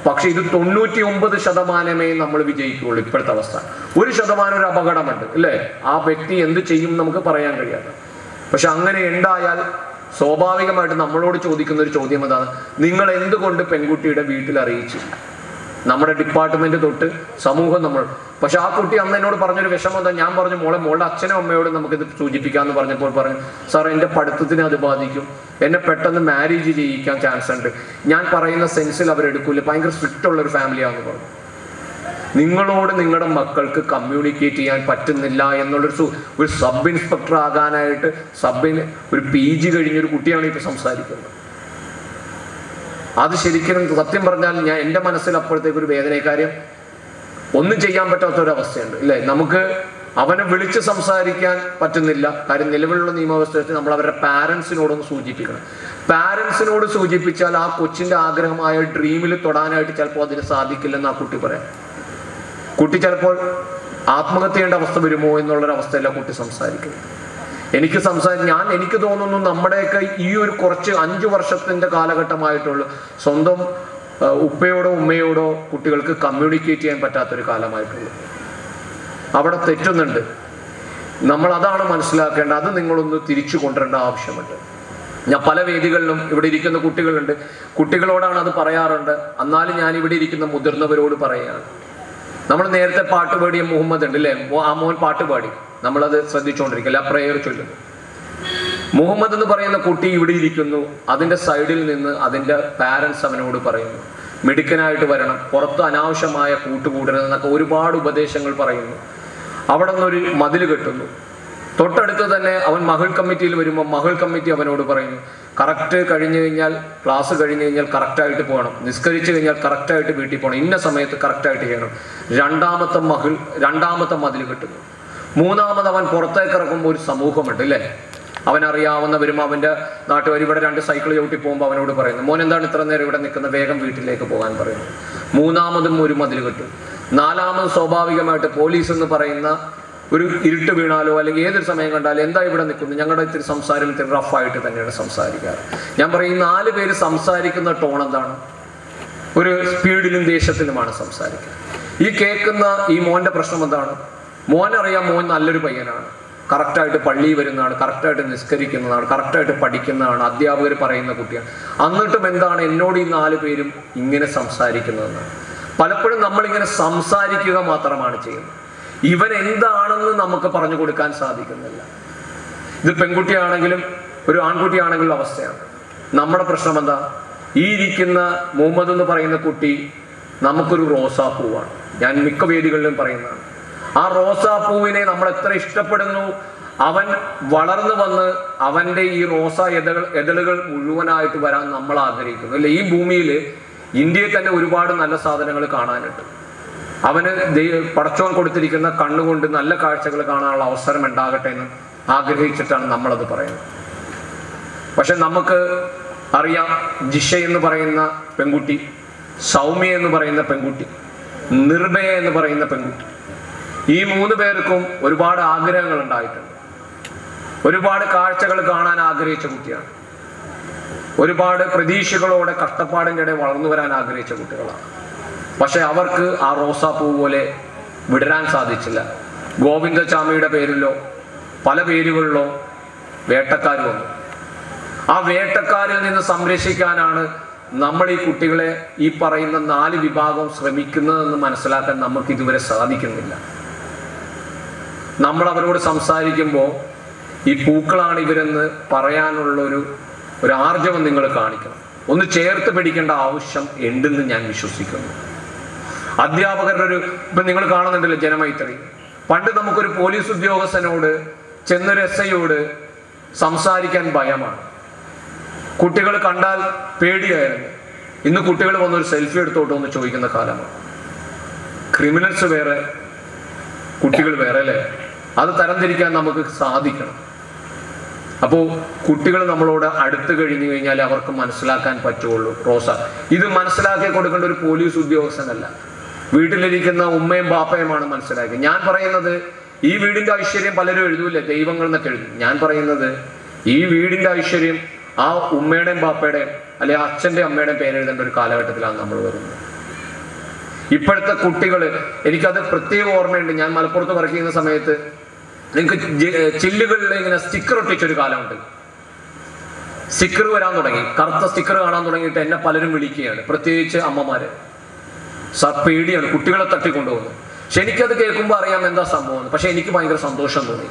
പക്ഷെ ഇത് തൊണ്ണൂറ്റി ഒമ്പത് ശതമാനമേ നമ്മൾ വിജയിക്കുകയുള്ളൂ ഇപ്പോഴത്തെ അവസ്ഥ ഒരു ശതമാനം ഒരു അപകടമുണ്ട് അല്ലേ ആ വ്യക്തി എന്ത് ചെയ്യും എന്ന് നമുക്ക് പറയാൻ കഴിയാതെ പക്ഷെ അങ്ങനെ ഉണ്ടായാൽ സ്വാഭാവികമായിട്ട് നമ്മളോട് ചോദിക്കുന്ന ഒരു ചോദ്യം അതാണ് നിങ്ങൾ എന്തുകൊണ്ട് പെൺകുട്ടിയുടെ വീട്ടിൽ അറിയിച്ചില്ല നമ്മുടെ ഡിപ്പാർട്ട്മെന്റ് തൊട്ട് സമൂഹം നമ്മൾ പക്ഷെ ആ കുട്ടി അന്ന് എന്നോട് പറഞ്ഞൊരു വിഷമം എന്താ ഞാൻ പറഞ്ഞു മോളെ മോളുടെ അച്ഛനും അമ്മയോടും നമുക്കിത് സൂചിപ്പിക്കാന്ന് പറഞ്ഞപ്പോൾ പറഞ്ഞു സാർ എൻ്റെ പഠിത്തത്തിന് അത് ബാധിക്കും എന്നെ പെട്ടെന്ന് മാരേജ് ചെയ്യിക്കാൻ ചാൻസ് ഉണ്ട് ഞാൻ പറയുന്ന സെൻസിൽ അവരെടുക്കൂല ഭയങ്കര സ്ട്രിക്റ്റ് ഉള്ള ഒരു ഫാമിലിയാണെന്ന് പറഞ്ഞു നിങ്ങളോട് നിങ്ങളുടെ മക്കൾക്ക് കമ്മ്യൂണിക്കേറ്റ് ചെയ്യാൻ പറ്റുന്നില്ല എന്നുള്ളൊരു സു- ഒരു സബ് ഇൻസ്പെക്ടർ ആകാനായിട്ട് സബിന് ഒരു പി ജി കഴിഞ്ഞൊരു കുട്ടിയാണ് ഇപ്പൊ സംസാരിക്കുന്നത് അത് ശരിക്കും സത്യം പറഞ്ഞാൽ ഞാൻ എൻ്റെ മനസ്സിൽ അപ്പോഴത്തേക്ക് ഒരു വേദന കാര്യം ഒന്നും ചെയ്യാൻ പറ്റാത്ത ഒരു അവസ്ഥയുണ്ട് ഇല്ലേ നമുക്ക് അവനെ വിളിച്ച് സംസാരിക്കാൻ പറ്റുന്നില്ല കാര്യം നിലവിലുള്ള നിയമവ്യവസ്ഥ വെച്ച് നമ്മൾ അവരുടെ പാരൻസിനോടൊന്ന് സൂചിപ്പിക്കണം പാരൻസിനോട് സൂചിപ്പിച്ചാൽ ആ കൊച്ചിന്റെ ആഗ്രഹമായ ഡ്രീമിൽ തൊടാനായിട്ട് ചിലപ്പോൾ അതിന് സാധിക്കില്ലെന്ന് ആ കുട്ടി പറയാം കുട്ടി ചിലപ്പോൾ ആത്മഹത്യ ചെയ്യേണ്ട അവസ്ഥ വരുമോ എന്നുള്ളൊരു അവസ്ഥയല്ല കുട്ടി സംസാരിക്കുന്നത് എനിക്ക് സംസാരി ഞാൻ എനിക്ക് തോന്നുന്നു നമ്മുടെയൊക്കെ ഈ ഒരു കുറച്ച് അഞ്ചു വർഷത്തിന്റെ കാലഘട്ടമായിട്ടുള്ളൂ സ്വന്തം ആ, ഉപ്പയോടോ ഉമ്മയോടോ കുട്ടികൾക്ക് കമ്മ്യൂണിക്കേറ്റ് ചെയ്യാൻ പറ്റാത്തൊരു കാലമായിട്ടുള്ളൂ അവിടെ തെറ്റുന്നുണ്ട് നമ്മൾ അതാണ് മനസ്സിലാക്കേണ്ടത് അത് നിങ്ങളൊന്ന് തിരിച്ചു കൊണ്ടുവരേണ്ട ആവശ്യമുണ്ട് ഞാൻ പല വേദികളിലും ഇവിടെ ഇരിക്കുന്ന കുട്ടികളുണ്ട് കുട്ടികളോടാണ് അത് പറയാറുണ്ട് എന്നാലും ഞാൻ ഇവിടെ ഇരിക്കുന്ന മുതിർന്നവരോട് പറയുകയാണ് നമ്മൾ നേരത്തെ പാട്ട് പാടിയ മുഹമ്മദ് ഉണ്ട് അല്ലേ മോ- ആ മോൻ പാട്ട് പാടി നമ്മളത് ശ്രദ്ധിച്ചുകൊണ്ടിരിക്കില്ല ആ പ്രേയർ ചൊല്ലുന്നു മുഹമ്മദ് എന്ന് പറയുന്ന കുട്ടി ഇവിടെ ഇരിക്കുന്നു അതിന്റെ സൈഡിൽ നിന്ന് അതിന്റെ പാരൻസ് അവനോട് പറയുന്നു മിടുക്കനായിട്ട് വരണം പുറത്ത് അനാവശ്യമായ കൂട്ടുകൂടരുത് എന്നൊക്കെ ഒരുപാട് ഉപദേശങ്ങൾ പറയുന്നു അവിടെ നിന്നൊരു മതിൽ കെട്ടുന്നു തൊട്ടടുത്ത് തന്നെ അവൻ മകൾ കമ്മിറ്റിയിൽ വരുമ്പോൾ മകൾ കമ്മിറ്റി അവനോട് പറയുന്നു കറക്റ്റ് കഴിഞ്ഞു കഴിഞ്ഞാൽ ക്ലാസ് കഴിഞ്ഞു കഴിഞ്ഞാൽ കറക്റ്റായിട്ട് പോകണം നിസ്കരിച്ചു കഴിഞ്ഞാൽ കറക്റ്റായിട്ട് വീട്ടിൽ പോകണം ഇന്ന സമയത്ത് കറക്റ്റായിട്ട് ചെയ്യണം രണ്ടാമത്തെ മകൾ രണ്ടാമത്തെ മതിൽ കെട്ടുന്നു മൂന്നാമത് അവൻ പുറത്തേക്ക് ഇറങ്ങുമ്പോൾ ഒരു സമൂഹമുണ്ട് അല്ലേ അവൻ അറിയാവുന്നവരും അവന്റെ നാട്ടുകാർ ഇവിടെ രണ്ട് സൈക്കിൾ ചവിട്ടി പോകുമ്പോൾ അവനോട് പറയുന്നു മോൻ എന്താണ് ഇത്ര നേരം ഇവിടെ നിൽക്കുന്ന വേഗം വീട്ടിലേക്ക് പോകാൻ പറയുന്നു മൂന്നാമതും ഒരു മതിൽ കെട്ടും നാലാമത് സ്വാഭാവികമായിട്ട് പോലീസ് എന്ന് പറയുന്ന ഒരു ഇരുട്ട് വീണാലോ അല്ലെങ്കിൽ ഏതൊരു സമയം കണ്ടാലും എന്താ ഇവിടെ നിൽക്കുന്നു ഞങ്ങളുടെ ഇത്തിരി സംസാരം ഇത്തിരി റഫായിട്ട് തന്നെയാണ് സംസാരിക്കാറ് ഞാൻ പറയും ഈ നാല് പേര് സംസാരിക്കുന്ന ടോൺ എന്താണ് ഒരു സ്പീഡിലും ദേഷ്യത്തിലുമാണ് സംസാരിക്കുക ഈ കേൾക്കുന്ന ഈ മോന്റെ പ്രശ്നം എന്താണ് മോൻ അറിയാം മോൻ നല്ലൊരു പയ്യനാണ് കറക്റ്റായിട്ട് പള്ളിയിൽ വരുന്നതാണ് കറക്റ്റായിട്ട് നിസ്കരിക്കുന്നതാണ് കറക്റ്റായിട്ട് പഠിക്കുന്നതാണ് അധ്യാപകർ പറയുന്ന കുട്ടിയാണ് എന്നിട്ടും എന്താണ് എന്നോട് ഈ നാല് പേരും ഇങ്ങനെ സംസാരിക്കുന്നതെന്നാണ് പലപ്പോഴും നമ്മളിങ്ങനെ സംസാരിക്കുക മാത്രമാണ് ചെയ്യുന്നത് ഇവൻ എന്താണെന്ന് നമുക്ക് പറഞ്ഞു കൊടുക്കാൻ സാധിക്കുന്നില്ല ഇത് പെൺകുട്ടിയാണെങ്കിലും ഒരു ആൺകുട്ടിയാണെങ്കിലും അവസ്ഥയാണ് നമ്മുടെ പ്രശ്നം എന്താ ഈ ഇരിക്കുന്ന മുഹമ്മദ് എന്ന് പറയുന്ന കുട്ടി നമുക്കൊരു റോസാപ്പൂവാണ് ഞാൻ മിക്ക വേദികളിലും പറയുന്നതാണ് ആ റോസാപ്പൂവിനെ നമ്മൾ എത്ര ഇഷ്ടപ്പെടുന്നു അവൻ വളർന്നു വന്ന് അവന്റെ ഈ റോസ എതകൾ എതളുകൾ മുഴുവനായിട്ട് വരാൻ നമ്മൾ ആഗ്രഹിക്കുന്നു അല്ലെ ഈ ഭൂമിയിൽ ഇന്ത്യയിൽ തന്നെ ഒരുപാട് നല്ല സാധനങ്ങൾ കാണാനുണ്ട് അവന് ദൈ- പടച്ചോൻ കൊടുത്തിരിക്കുന്ന കണ്ണുകൊണ്ട് നല്ല കാഴ്ചകൾ കാണാനുള്ള അവസരം ഉണ്ടാകട്ടെ എന്ന് ആഗ്രഹിച്ചിട്ടാണ് നമ്മളത് പറയുന്നത് പക്ഷെ നമുക്ക് അറിയാം ജിഷ എന്ന് പറയുന്ന പെൺകുട്ടി സൗമ്യ എന്ന് പറയുന്ന പെൺകുട്ടി നിർഭയ എന്ന് പറയുന്ന പെൺകുട്ടി ഈ മൂന്ന് പേർക്കും ഒരുപാട് ആഗ്രഹങ്ങൾ ഉണ്ടായിട്ടുണ്ട് ഒരുപാട് കാഴ്ചകൾ കാണാൻ ആഗ്രഹിച്ച കുട്ടിയാണ് ഒരുപാട് പ്രതീക്ഷകളോടെ കഷ്ടപ്പാടിൻ്റെ ഇടയിൽ വളർന്നു വരാൻ ആഗ്രഹിച്ച കുട്ടികളാണ് പക്ഷെ അവർക്ക് ആ റോസാപ്പൂ പോലെ വിടരാൻ സാധിച്ചില്ല ഗോവിന്ദചാമിയുടെ പേരിലോ പല പേരുകളിലോ വേട്ടക്കാർ വന്നു ആ വേട്ടക്കാരിൽ നിന്ന് സംരക്ഷിക്കാനാണ് നമ്മൾ ഈ കുട്ടികളെ ഈ പറയുന്ന നാല് വിഭാഗം ശ്രമിക്കുന്നതെന്ന് മനസ്സിലാക്കാൻ നമുക്ക് ഇതുവരെ സാധിക്കുന്നില്ല നമ്മൾ അവരോട് സംസാരിക്കുമ്പോൾ ഈ പൂക്കളാണ് ഇവരെന്ന് പറയാനുള്ള ഒരു ഒരു ആർജവം നിങ്ങൾ കാണിക്കണം ഒന്ന് ചേർത്ത് പിടിക്കേണ്ട ആവശ്യം ഉണ്ടെന്ന് ഞാൻ വിശ്വസിക്കുന്നു അധ്യാപകരുടെ ഒരു ഇപ്പൊ നിങ്ങൾ കാണുന്നുണ്ടല്ലോ ജനമൈത്രി പണ്ട് നമുക്കൊരു പോലീസ് ഉദ്യോഗസ്ഥനോട് ചെന്നൊരു എസ് ഐയോട് സംസാരിക്കാൻ ഭയമാണ് കുട്ടികൾ കണ്ടാൽ പേടിയായിരുന്നു ഇന്ന് കുട്ടികൾ വന്നൊരു സെൽഫി എടുത്തോട്ടോ എന്ന് ചോദിക്കുന്ന കാലമാണ് ക്രിമിനൽസ് വേറെ കുട്ടികൾ വേറെ അല്ലേ അത് തരംതിരിക്കാൻ നമുക്ക് സാധിക്കണം അപ്പോൾ കുട്ടികൾ നമ്മളോട് അടുത്ത് കഴിഞ്ഞു കഴിഞ്ഞാൽ അവർക്ക് മനസ്സിലാക്കാൻ പറ്റുള്ളൂ റോസ ഇത് മനസ്സിലാക്കി കൊടുക്കേണ്ട ഒരു പോലീസ് ഉദ്യോഗസ്ഥനല്ല വീട്ടിലിരിക്കുന്ന ഉമ്മയും ബാപ്പയുമാണ് മനസ്സിലാക്കി ഞാൻ പറയുന്നത് ഈ വീടിന്റെ ഐശ്വര്യം പലരും എഴുതൂല്ലേ ദൈവങ്ങൾ എന്നൊക്കെ എഴുതും ഞാൻ പറയുന്നത് ഈ വീടിന്റെ ഐശ്വര്യം ആ ഉമ്മയുടെയും ബാപ്പയുടെയും അല്ലെ അച്ഛന്റെ അമ്മയുടെയും പേരെഴുതേണ്ട ഒരു കാലഘട്ടത്തിലാണ് നമ്മൾ വരുന്നത് ഇപ്പോഴത്തെ കുട്ടികൾ എനിക്കത് പ്രത്യേക ഓർമ്മയുണ്ട് ഞാൻ മലപ്പുറത്ത് വർക്ക് ചെയ്യുന്ന സമയത്ത് നിങ്ങൾക്ക് ജി- ചില്ലുകളിൽ ഇങ്ങനെ സ്റ്റിക്കർ ഒട്ടിച്ചൊരു കാലമുണ്ട് സ്റ്റിക്കർ വരാൻ തുടങ്ങി കറുത്ത സ്റ്റിക്കർ കാണാൻ തുടങ്ങിയിട്ട് എന്നെ പലരും വിളിക്കുകയാണ് പ്രത്യേകിച്ച് അമ്മമാര് സാർ പേടിയാണ് കുട്ടികളെ തട്ടിക്കൊണ്ടുപോകുന്നത് പക്ഷെ എനിക്കത് കേൾക്കുമ്പോൾ അറിയാം എന്താ സംഭവം എന്ന്. പക്ഷെ എനിക്ക് ഭയങ്കര സന്തോഷം തോന്നി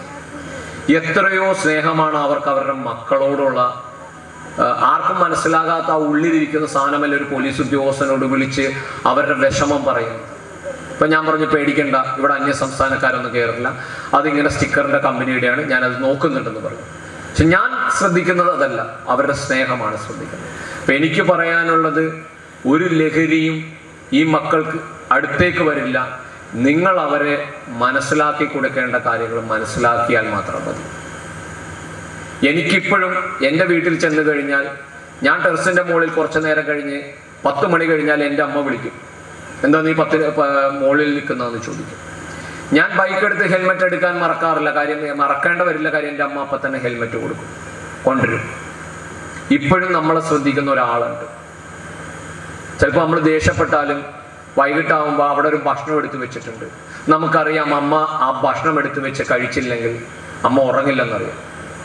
എത്രയോ സ്നേഹമാണ് അവർക്ക് അവരുടെ മക്കളോടുള്ള ആ, ആർക്കും മനസ്സിലാകാത്ത ആ ഉള്ളിലിരിക്കുന്ന സാധനമല്ല ഒരു പോലീസ് ഉദ്യോഗസ്ഥനോട് വിളിച്ച് അവരുടെ വിഷമം പറയുന്നത് ഇപ്പൊ ഞാൻ പറഞ്ഞു പേടിക്കണ്ട ഇവിടെ അന്യ സംസ്ഥാനക്കാരൊന്നും കയറില്ല അതിങ്ങനെ സ്റ്റിക്കറിന്റെ കമ്പനിയുടെയാണ് ഞാൻ അത് നോക്കുന്നുണ്ടെന്ന് പറഞ്ഞു പക്ഷെ ഞാൻ ശ്രദ്ധിക്കുന്നത് അതല്ല അവരുടെ സ്നേഹമാണ് ശ്രദ്ധിക്കുന്നത് അപ്പൊ എനിക്ക് പറയാനുള്ളത് ഒരു ലഹരിയും ഈ മക്കൾക്ക് അടുത്തേക്ക് വരില്ല നിങ്ങൾ അവരെ മനസ്സിലാക്കി കൊടുക്കേണ്ട കാര്യങ്ങൾ മനസ്സിലാക്കിയാൽ മാത്രം മതി എനിക്കിപ്പോഴും എൻ്റെ വീട്ടിൽ ചെന്ന് കഴിഞ്ഞാൽ ഞാൻ ടെറസിന്റെ മുകളിൽ കുറച്ചു നേരം കഴിഞ്ഞ് പത്ത് മണി കഴിഞ്ഞാൽ എൻ്റെ അമ്മ വിളിക്കും എന്താ നീ പത്ത് പ- മുകളിൽ നിൽക്കുന്നതെന്ന് ചോദിക്കും ഞാൻ ബൈക്ക് എടുത്ത് ഹെൽമെറ്റ് എടുക്കാൻ മറക്കാറില്ല കാര്യം മറക്കേണ്ട വരില്ല കാര്യം എൻ്റെ അമ്മ അപ്പം തന്നെ ഹെൽമെറ്റ് കൊടുക്കും കൊണ്ടുവരും ഇപ്പോഴും നമ്മളെ ശ്രദ്ധിക്കുന്ന ഒരാളുണ്ട് ചിലപ്പോൾ നമ്മൾ ദേഷ്യപ്പെട്ടാലും വൈകിട്ടാവുമ്പോൾ അവിടെ ഒരു ഭക്ഷണം എടുത്ത് വെച്ചിട്ടുണ്ട് നമുക്കറിയാം അമ്മ ആ ഭക്ഷണം എടുത്ത് വെച്ച് കഴിച്ചില്ലെങ്കിൽ അമ്മ ഉറങ്ങില്ലെന്നറിയാം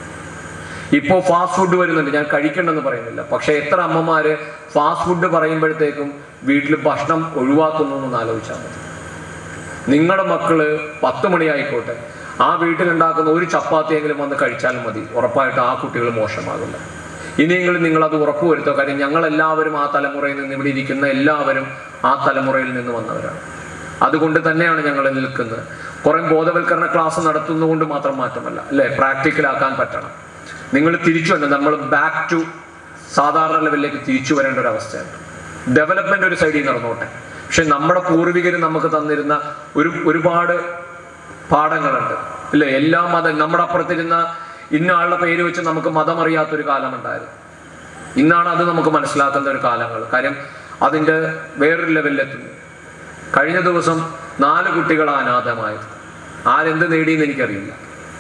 ഇപ്പോ ഫാസ്റ്റ് ഫുഡ് വരുന്നുണ്ട് ഞാൻ കഴിക്കണ്ടെന്ന് പറയുന്നില്ല പക്ഷെ എത്ര അമ്മമാര് ഫാസ്റ്റ് ഫുഡ് പറയുമ്പോഴത്തേക്കും വീട്ടിൽ ഭക്ഷണം ഒഴിവാക്കുന്നു എന്ന് ആലോചിച്ചാൽ മതി നിങ്ങളുടെ മക്കള് പത്ത് മണിയായിക്കോട്ടെ ആ വീട്ടിലുണ്ടാക്കുന്ന ഒരു ചപ്പാത്തിയെങ്കിലും വന്ന് കഴിച്ചാലും മതി ഉറപ്പായിട്ട് ആ കുട്ടികൾ മോശമാകില്ല ഇനിയെങ്കിലും നിങ്ങൾ അത് ഉറപ്പുവരുത്തുക കാര്യം ഞങ്ങൾ എല്ലാവരും ആ തലമുറയിൽ നിന്ന് ഇവിടെ ഇരിക്കുന്ന എല്ലാവരും ആ തലമുറയിൽ നിന്ന് വന്നവരാണ് അതുകൊണ്ട് തന്നെയാണ് ഞങ്ങൾ നിൽക്കുന്നത് കുറെ ബോധവൽക്കരണ ക്ലാസ് നടത്തുന്നതുകൊണ്ട് മാത്രം മാറ്റമല്ല അല്ലെ പ്രാക്ടിക്കലാക്കാൻ പറ്റണം നിങ്ങൾ തിരിച്ചു വരണം നമ്മൾ ബാക്ക് ടു സാധാരണ ലെവലിലേക്ക് തിരിച്ചു വരേണ്ട ഒരു അവസ്ഥയാണ് ഡെവലപ്മെന്റ് ഒരു സൈഡിൽ നടന്നോട്ടെ പക്ഷെ നമ്മുടെ പൂർവികർ നമുക്ക് തന്നിരുന്ന ഒരു ഒരുപാട് പാഠങ്ങളുണ്ട് ഇല്ലേ എല്ലാ മതം നമ്മുടെ അപ്പുറത്തിരുന്ന ഇന്ന ആളുടെ പേര് വെച്ച് നമുക്ക് മതം അറിയാത്തൊരു കാലമുണ്ടായിരുന്നു ഇന്നാണ് അത് നമുക്ക് മനസ്സിലാക്കുന്ന ഒരു കാലങ്ങൾ കാര്യം അതിന്റെ വേറൊരു ലെവലിലെത്തുന്നു കഴിഞ്ഞ ദിവസം നാല് കുട്ടികളാണ് അനാഥമായത് ആരെന്ത് നേടിയെന്ന് എനിക്കറിയില്ല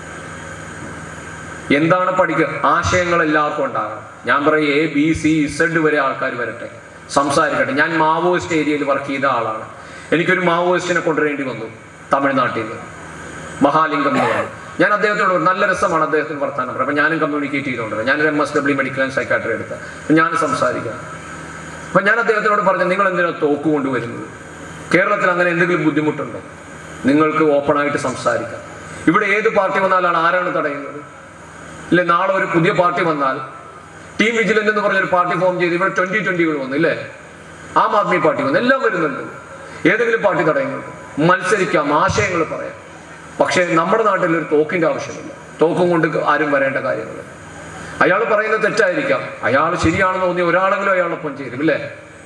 എന്താണ് പഠിക്കുക ആശയങ്ങൾ എല്ലാവർക്കും ഉണ്ടാകണം ഞാൻ പറയും എ ബി സി ഇസഡ് വരെ ആൾക്കാർ വരട്ടെ സംസാരിക്കട്ടെ ഞാൻ മാവോയിസ്റ്റ് ഏരിയയിൽ വർക്ക് ചെയ്ത ആളാണ് എനിക്കൊരു മാവോയിസ്റ്റിനെ കൊണ്ടുവരേണ്ടി വന്നു തമിഴ്നാട്ടിൽ നിന്ന് മഹാലിംഗം എന്ന് പറഞ്ഞു ഞാൻ അദ്ദേഹത്തോട് പറഞ്ഞു, നല്ല രസമാണ് അദ്ദേഹത്തിന് വർത്താനം പറയാം അപ്പൊ ഞാനും കമ്മ്യൂണിക്കേറ്റ് ചെയ്തുകൊണ്ട് ഞാനൊരു M S W medical and psychiatry എടുത്ത അപ്പൊ ഞാൻ സംസാരിക്കാം അപ്പൊ ഞാൻ അദ്ദേഹത്തിനോട് പറഞ്ഞു നിങ്ങൾ എന്തിനാ തോക്ക് കൊണ്ടുവരുന്നത് കേരളത്തിൽ അങ്ങനെ എന്തെങ്കിലും ബുദ്ധിമുട്ടുണ്ടോ നിങ്ങൾക്ക് ഓപ്പണായിട്ട് സംസാരിക്കാം ഇവിടെ ഏത് പാർട്ടി വന്നാലാണ് ആരാണ് തടയുന്നത് ഇല്ലേ നാളെ ഒരു പുതിയ പാർട്ടി വന്നാൽ ടീം വിജിലന്റ് എന്ന് പറഞ്ഞൊരു പാർട്ടി ഫോം ചെയ്ത് ഇവിടെ ട്വന്റി ട്വന്റികൾ വന്നു ഇല്ലേ ആം ആദ്മി പാർട്ടി വന്നു എല്ലാം വരുന്നുണ്ട് ഏതെങ്കിലും പാർട്ടി തടയുന്നുണ്ട് മത്സരിക്കാം ആശയങ്ങൾ പറയാം പക്ഷേ നമ്മുടെ നാട്ടിൽ ഒരു തോക്കിന്റെ ആവശ്യമില്ല തോക്കും കൊണ്ട് ആരും വരേണ്ട കാര്യങ്ങൾ അയാൾ പറയുന്നത് തെറ്റായിരിക്കാം അയാൾ ശരിയാണെന്ന് തോന്നിയ ഒരാളെങ്കിലും അയാളൊപ്പം ചേരും ഇല്ലേ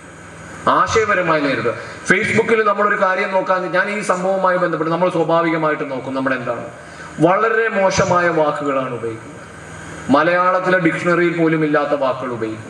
ആശയപരമായി നേരിടുക ഫേസ്ബുക്കിൽ നമ്മളൊരു കാര്യം നോക്കാൻ ഞാൻ ഈ സംഭവവുമായി ബന്ധപ്പെട്ട് നമ്മൾ സ്വാഭാവികമായിട്ട് നോക്കും നമ്മൾ എന്താണ് വളരെ മോശമായ വാക്കുകളാണ് ഉപയോഗിക്കുന്നത് മലയാളത്തിലെ ഡിക്ഷണറിയിൽ പോലും ഇല്ലാത്ത വാക്കുകൾ ഉപയോഗിക്കുന്നു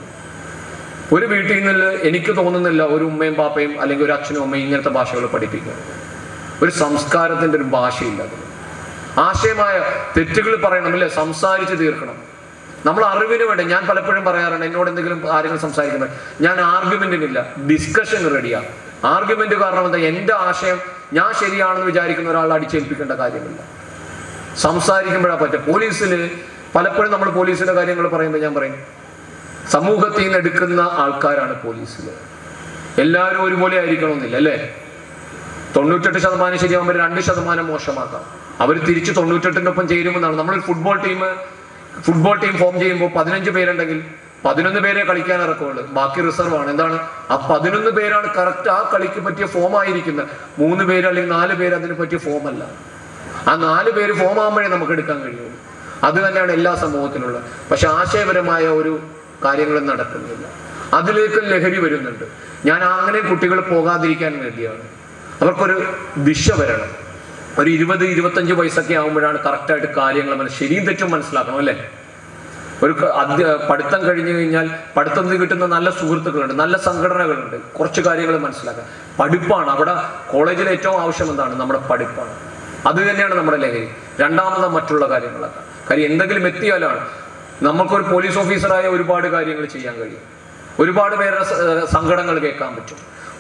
ഒരു വീട്ടിൽ നിന്ന് എനിക്ക് തോന്നുന്നില്ല ഒരു ഉമ്മയും പാപ്പയും അല്ലെങ്കിൽ ഒരു അച്ഛനും അമ്മയും ഇങ്ങനത്തെ ഭാഷകൾ പഠിപ്പിക്കുന്നത് ഒരു സംസ്കാരത്തിന്റെ ഒരു ഭാഷയില്ല അതിന് ആശയമായ തെറ്റുകൾ പറയണം അല്ലേ സംസാരിച്ച് തീർക്കണം നമ്മൾ അറിവിന് വേണ്ടി ഞാൻ പലപ്പോഴും പറയാറുണ്ട് എന്നോട് എന്തെങ്കിലും കാര്യങ്ങൾ സംസാരിക്കുന്നത് ഞാൻ ആർഗ്യുമെന്റിനില്ല ഡിസ്കഷൻ റെഡിയാ ആർഗ്യുമെന്റ് കാരണം എന്താ എന്റെ ആശയം ഞാൻ ശരിയാണെന്ന് വിചാരിക്കുന്ന ഒരാൾ അടിച്ചേൽപ്പിക്കേണ്ട കാര്യമില്ല സംസാരിക്കുമ്പോഴാ പറ്റുക പോലീസിൽ പലപ്പോഴും നമ്മൾ പോലീസിന്റെ കാര്യങ്ങൾ പറയുമ്പോൾ ഞാൻ പറയും സമൂഹത്തിൽ നിന്ന് എടുക്കുന്ന ആൾക്കാരാണ് പോലീസിൽ എല്ലാവരും ഒരുപോലെ ആയിരിക്കണമെന്നില്ല അല്ലേ തൊണ്ണൂറ്റെട്ട് ശതമാനം ശരിയാകുമ്പോൾ രണ്ട് ശതമാനം മോശമാക്കാം അവർ തിരിച്ച് തൊണ്ണൂറ്റെട്ടിന്റെ ഒപ്പം ചേരുമെന്നാണ് നമ്മളൊരു football team football team form ചെയ്യുമ്പോൾ പതിനഞ്ച് പേരുണ്ടെങ്കിൽ പതിനൊന്ന് പേരെ കളിക്കാൻ ഇറക്കുള്ളൂ ബാക്കി റിസർവ് ആണ് എന്താണ് ആ പതിനൊന്ന് പേരാണ് കറക്റ്റ് ആ കളിക്ക് പറ്റിയ ഫോം ആയിരിക്കുന്നത് മൂന്ന് പേര് അല്ലെങ്കിൽ നാല് പേര് അതിന് പറ്റിയ ഫോം അല്ല ആ നാല് പേര് ഫോം ആകുമ്പോഴേ നമുക്ക് എടുക്കാൻ കഴിയുള്ളൂ അത് തന്നെയാണ് എല്ലാ സമൂഹത്തിലുള്ള പക്ഷെ ആശയപരമായ ഒരു കാര്യങ്ങളും നടക്കുന്നില്ല അതിലേക്ക് ലഹരി വരുന്നുണ്ട് ഞാൻ അങ്ങനെ കുട്ടികൾ പോകാതിരിക്കാൻ വേണ്ടിയാണ് അവർക്കൊരു ദിശ വരണം ഒരു ഇരുപത് ഇരുപത്തഞ്ച് വയസ്സൊക്കെ ആകുമ്പോഴാണ് കറക്റ്റായിട്ട് കാര്യങ്ങൾ മനസ്സിൽ ശരിയും തെറ്റും മനസ്സിലാക്കണം അല്ലേ ഒരു ക- അധ്യ പഠിത്തം കഴിഞ്ഞു കഴിഞ്ഞാൽ പഠിത്തത്തിൽ കിട്ടുന്ന നല്ല സുഹൃത്തുക്കളുണ്ട് നല്ല സംഘടനകളുണ്ട് കുറച്ച് കാര്യങ്ങൾ മനസ്സിലാക്കാൻ പഠിപ്പാണ് അവിടെ കോളേജിൽ ഏറ്റവും ആവശ്യം എന്താണ് നമ്മുടെ പഠിപ്പാണ് അത് തന്നെയാണ് നമ്മുടെ ലഹരി രണ്ടാമത് മറ്റുള്ള കാര്യങ്ങളൊക്കെ കാര്യം എന്തെങ്കിലും എത്തിയാലാണ് നമുക്കൊരു പോലീസ് ഓഫീസറായ ഒരുപാട് കാര്യങ്ങൾ ചെയ്യാൻ കഴിയും ഒരുപാട് പേരുടെ സ- സങ്കടങ്ങൾ കേൾക്കാൻ പറ്റും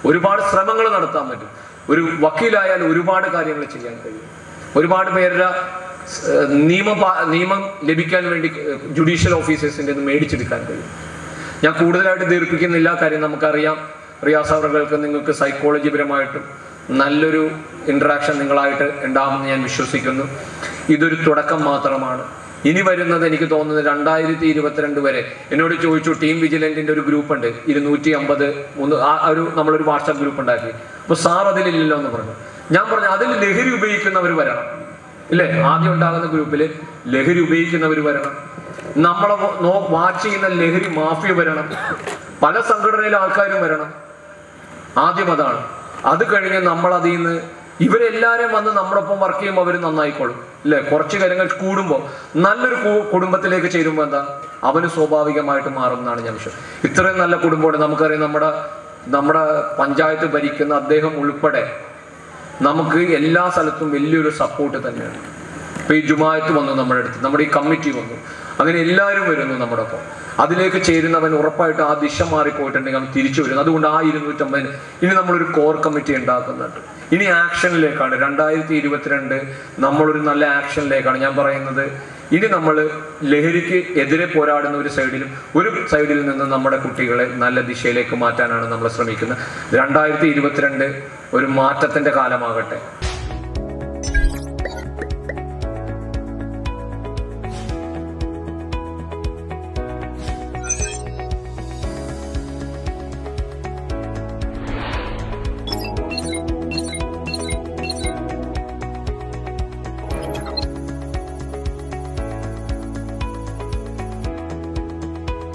ഒരുപാട് ശ്രമങ്ങൾ നടത്താൻ പറ്റും ഒരു വക്കീലായാൽ ഒരുപാട് കാര്യങ്ങൾ ചെയ്യാൻ കഴിയും ഒരുപാട് പേരുടെ ഏഹ്, നിയമ പാ- നിയമം ലഭിക്കാൻ വേണ്ടി ജുഡീഷ്യൽ ഓഫീസേഴ്സിൻ്റെ മേടിച്ചെടുക്കാൻ കഴിയും ഞാൻ കൂടുതലായിട്ട് ദീർഘിക്കുന്നില്ല കാര്യം നമുക്കറിയാം റിയാസ് അവർക്ക് നിങ്ങൾക്ക് സൈക്കോളജി പരമായിട്ടും നല്ലൊരു ഇൻട്രാക്ഷൻ നിങ്ങളായിട്ട് ഉണ്ടാകുമെന്ന് ഞാൻ വിശ്വസിക്കുന്നു ഇതൊരു തുടക്കം മാത്രമാണ് ഇനി വരുന്നത് എനിക്ക് തോന്നുന്നത് രണ്ടായിരത്തി ഇരുപത്തിരണ്ട് വരെ എന്നോട് ചോദിച്ചു ടീം വിജിലന്റിന്റെ ഒരു ഗ്രൂപ്പ് ഉണ്ട് ഇരുന്നൂറ്റി അമ്പത് മൂന്ന് ആ ഒരു നമ്മളൊരു വാട്സാപ്പ് ഗ്രൂപ്പ് ഉണ്ടാക്കി അപ്പൊ സാർ അതിലില്ലല്ലോ എന്ന് പറഞ്ഞു ഞാൻ പറഞ്ഞു അതിൽ ലഹരി ഉപയോഗിക്കുന്നവർ വരണം ഇല്ലേ ആദ്യം ഉണ്ടാകുന്ന ഗ്രൂപ്പിൽ ലഹരി ഉപയോഗിക്കുന്നവർ വരണം നമ്മളെ വ- നോ വാച്ച് ചെയ്യുന്ന ലഹരി മാഫിയ വരണം പല സംഘടനയിലെ ആൾക്കാരും വരണം ആദ്യം അതാണ് അത് കഴിഞ്ഞ് നമ്മൾ അതിൽ നിന്ന് ഇവരെല്ലാരും വന്ന് നമ്മളൊപ്പം വർക്ക് ചെയ്യുമ്പോൾ അവർ നന്നായിക്കോളും ഇല്ലേ കുറച്ച് കാര്യങ്ങൾ കൂടുമ്പോൾ നല്ലൊരു കു- കുടുംബത്തിലേക്ക് ചേരുമ്പോൾ എന്താ അവന് സ്വാഭാവികമായിട്ട് മാറും എന്നാണ് ഞാൻ വിശ്വസം ഇത്രയും നല്ല കുടുംബമാണ് നമുക്കറിയാം നമ്മുടെ നമ്മുടെ പഞ്ചായത്ത് ഭരിക്കുന്ന അദ്ദേഹം ഉൾപ്പെടെ നമുക്ക് എല്ലാ സ്ഥലത്തും വലിയൊരു സപ്പോർട്ട് തന്നെയാണ് ഇപ്പൊ ഈ ജുമായത്ത് വന്നു നമ്മുടെ അടുത്ത് നമ്മുടെ ഈ കമ്മിറ്റി വന്നു അങ്ങനെ എല്ലാവരും വരുന്നു നമ്മുടെ ഒപ്പം അതിലേക്ക് ചേരുന്നവൻ ഉറപ്പായിട്ട് ആ ദിശ മാറിപ്പോയിട്ടുണ്ടെങ്കിൽ അവൻ തിരിച്ചു വരുന്നു അതുകൊണ്ട് ആ ഇരുന്നൂറ്റമ്പതിന് ഇനി നമ്മളൊരു കോർ കമ്മിറ്റി ഉണ്ടാക്കുന്നുണ്ട് ഇനി ആക്ഷനിലേക്കാണ് രണ്ടായിരത്തി ഇരുപത്തിരണ്ട് നമ്മളൊരു നല്ല ആക്ഷനിലേക്കാണ് ഞാൻ പറയുന്നത് ഇനി നമ്മൾ ലഹരിക്ക് എതിരെ പോരാടുന്ന ഒരു സൈഡിലും ഒരു സൈഡിൽ നിന്ന് നമ്മുടെ കുട്ടികളെ നല്ല ദിശയിലേക്ക് മാറ്റാനാണ് നമ്മൾ ശ്രമിക്കുന്നത് രണ്ടായിരത്തി ഇരുപത്തിരണ്ട് ഒരു മാറ്റത്തിന്റെ കാലമാകട്ടെ